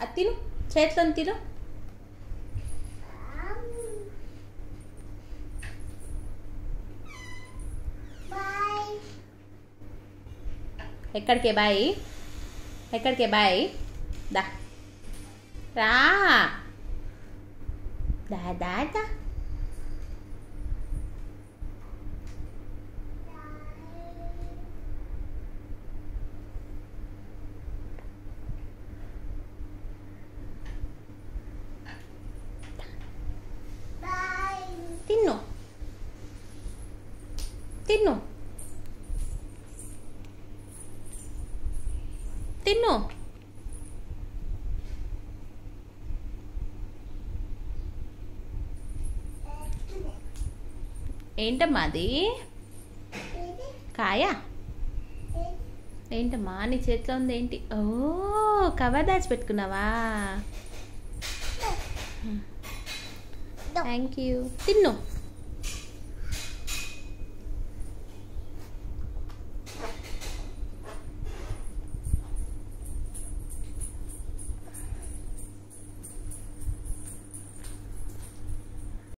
అది తిను చేతిలో తిను బాయ్ ఎక్కడికే బాయ్ ఎక్కడికే బాయ్ దా రా దా దా దా బాయ్ తిన్ను తిన్ను తిన్ను ఏంటమ్మా అది ఇది కాయ ఇది ఏంటమ్మా నీ చేతిలో ఉంది ఏంటి ఓ కవర్ దాచి పెట్టుకున్నావా థ్యాంక్ యూ తిన్ను